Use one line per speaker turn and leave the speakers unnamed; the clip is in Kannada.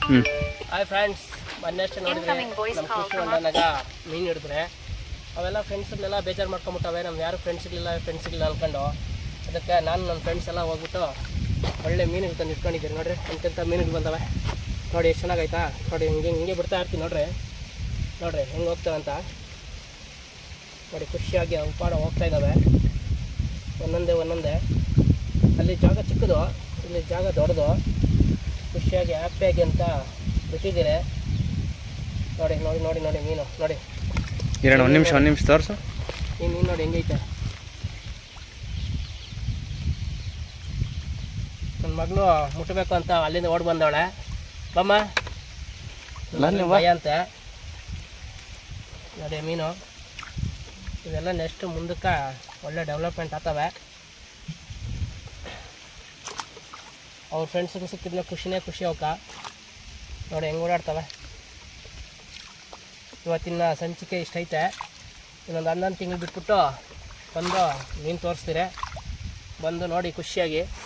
ಹ್ಞೂ
ಹಾಯ್ ಫ್ರೆಂಡ್ಸ್ ಮೊನ್ನೆಷ್ಟು ನೋಡಿದ್ರೆ
Incoming voice
ನಮ್ಮ
call
ಖುಷಿ ಹೊಂಡನಾಗ ಮೀನು ಹಿಡಿದ್ರೆ ಅವೆಲ್ಲ ಫ್ರೆಂಡ್ಸ್ನೆಲ್ಲ ಬೇಜಾರು ಮಾಡ್ಕೊಂಬಿಟ್ಟವೆ ನಮ್ಮ ಯಾರು ಫ್ರೆಂಡ್ಸ್ ಸಿಗಲಿಲ್ಲ ಫ್ರೆಂಡ್ಸ್ ಸಿಗಲಿಲ್ಲ ಅನ್ಕೊಂಡು ಅದಕ್ಕೆ ನಾನು ನನ್ನ ಫ್ರೆಂಡ್ಸ್ ಎಲ್ಲ ಹೋಗ್ಬಿಟ್ಟು ಒಳ್ಳೆ ಮೀನು ತಂದು ಇಟ್ಕೊಂಡಿದ್ದೀರಿ ನೋಡ್ರಿ ಅಂತೆಂಥ ಮೀನುಗಳು ಬಂದವೆ ನೋಡಿ ಎಷ್ಟು ಚೆನ್ನಾಗೈತಾ ನೋಡಿ ಹಿಂಗೆ ಹಿಂಗೆ ಬಿಡ್ತಾ ಇರ್ತೀನಿ ನೋಡ್ರಿ ನೋಡ್ರಿ ಹೆಂಗೆ ಹೋಗ್ತವೆ ಅಂತ ನೋಡಿ ಖುಷಿಯಾಗಿ ಉಪಾಡ ಹೋಗ್ತಾ ಇದ್ದಾವೆ ಒಂದೊಂದೇ ಒಂದೊಂದೇ ಅಲ್ಲಿ ಜಾಗ ಚಿಕ್ಕದು ಇಲ್ಲಿ ಜಾಗ ದೊಡ್ಡದು ಖುಷಿಯಾಗಿ ಹ್ಯಾಪಿಯಾಗಿ ಅಂತ ಬಿಟ್ಟಿದ್ದೀರಿ ನೋಡಿ ನೋಡಿ ನೋಡಿ ನೋಡಿ ಮೀನು ನೋಡಿ
ಇರೋಣ ಒಂದು ನಿಮಿಷ ಒಂದು ನಿಮಿಷ ತೋರಿಸು
ಈ ಮೀನು ನೋಡಿ ಹೆಂಗೈತೆ ನನ್ನ ಮಗಳು ಮುಟ್ಟಬೇಕು ಅಂತ ಅಲ್ಲಿಂದ ಓಡಿ ಬಂದವಳೆ ಬಮ್ಮ
ಬನ್ನಿ, ಬಾ.
ಭಯ ಅಂತೆ ನೋಡಿ ಮೀನು ಇವೆಲ್ಲ ನೆಕ್ಸ್ಟ್ ಮುಂದಕ್ಕೆ ಒಳ್ಳೆ ಡೆವಲಪ್ಮೆಂಟ್ ಆಗ್ತವೆ ಅವ್ರ ಫ್ರೆಂಡ್ಸ್ಗೆ ಸಿಕ್ಕಿದ್ಮೇಲೆ ಖುಷಿನೇ ಖುಷಿ ಅವಕ್ಕ ನೋಡಿ ಹೆಂಗೆ ಓಡಾಡ್ತವೆ ಇವತ್ತಿನ ಸಂಚಿಕೆ ಇಷ್ಟೈತೆ ಇನ್ನೊಂದು ಹನ್ನೊಂದು ತಿಂಗಳು ಬಿಟ್ಬಿಟ್ಟು ಬಂದು ಮೀನು ತೋರಿಸ್ತೀರಿ ಬಂದು ನೋಡಿ ಖುಷಿಯಾಗಿ